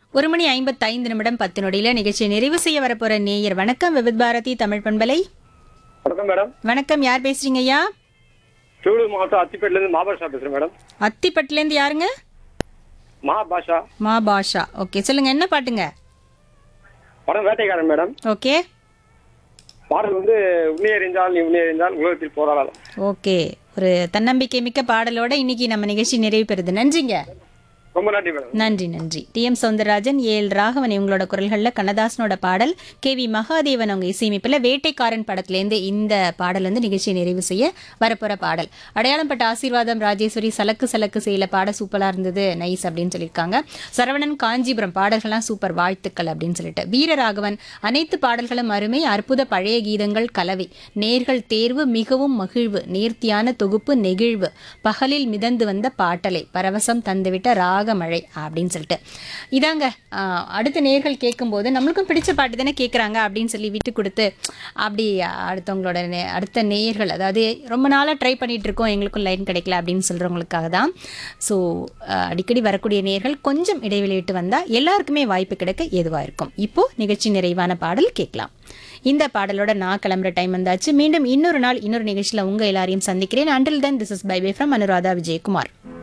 ஒரு மணி ஐம்பத்தைந்து நிமிடம் பத்து நொடியில நிகழ்ச்சியை நிறைவு செய்ய வரப்போற நேயர் வணக்கம் விவித் பாரதி தமிழ் பண்பலை வணக்கம் மேடம் வணக்கம் யார் பேசுறீங்க ஐயா திருவள்ளூர் மாவட்டம் அத்திப்பேட்டிலேருந்து மாபாஷா பேசுகிறேன் மேடம் அத்திப்பட்டுலேருந்து யாருங்க மா பாஷா மா பாஷா ஓகே சொல்லுங்க என்ன பாட்டுங்க படம் வேட்டைக்காரன் மேடம் ஓகே பாடல் வந்து உன்னை அறிந்தால் நீ உன்னை அறிந்தால் உலகத்தில் போராடலாம் ஓகே ஒரு தன்னம்பிக்கை மிக்க பாடலோட இன்னைக்கு நம்ம நிகழ்ச்சி நிறைவு பெறுது நன்றிங்க ரொம்ப நன்றி மேடம் நன்றி நன்றி T M Soundararajan A L Raghavan இவங்களோட குரல்களில் கண்ணதாசனோட பாடல் கே வி மகாதேவன் அவங்க இசையமைப்பில் வேட்டைக்காரன் படத்துலேருந்து இந்த பாடல் வந்து நிகழ்ச்சியை நிறைவு செய்ய வரப்போற பாடல் அடையாளம் பட்ட ஆசீர்வாதம் ராஜேஸ்வரி சலக்கு சலக்கு செய்யல பாட சூப்பராக இருந்தது நைஸ் அப்படின்னு சொல்லியிருக்காங்க சரவணன் காஞ்சிபுரம் பாடல்கள்லாம் சூப்பர் வாழ்த்துக்கள் அப்படின்னு சொல்லிட்டு வீரராகவன் அனைத்து பாடல்களும் அருமை அற்புத பழைய கீதங்கள் கலவை நேர்கள் தேர்வு மிகவும் மகிழ்வு நேர்த்தியான தொகுப்பு நெகிழ்வு பகலில் மிதந்து வந்த பாட்டலை பரவசம் தந்துவிட்ட ராகமழை அப்படின்னு சொல்லிட்டு இதாங்க ஆஹ், அடுத்த நேர்கள் கேட்கும்போது நம்மளுக்கும் பிடிச்ச பாட்டு தானே கேட்குறாங்க அப்படின்னு சொல்லி விட்டு கொடுத்து அப்படி அடுத்தவங்களோட நே- அடுத்த நேயர்கள் அதாவது ரொம்ப நாளாக ட்ரை பண்ணிட்டு இருக்கோம் எங்களுக்கும் லைன் கிடைக்கல அப்படின்னு சொல்கிறவங்களுக்காக தான் ஸோ அடிக்கடி வரக்கூடிய நேர்கள் கொஞ்சம் இடைவெளி விட்டு வந்தால் எல்லாருக்குமே வாய்ப்பு கிடைக்க ஏதுவாக இருக்கும் இப்போ நிகழ்ச்சி நிறைவான பாடல் கேட்கலாம் இந்த பாடலோட நான் கிளம்புற டைம் வந்தாச்சு மீண்டும் இன்னொரு நாள் இன்னொரு நிகழ்ச்சியில் உங்கள் எல்லாரையும் சந்திக்கிறேன் until then this is bye bye from Anuradha Vijayakumar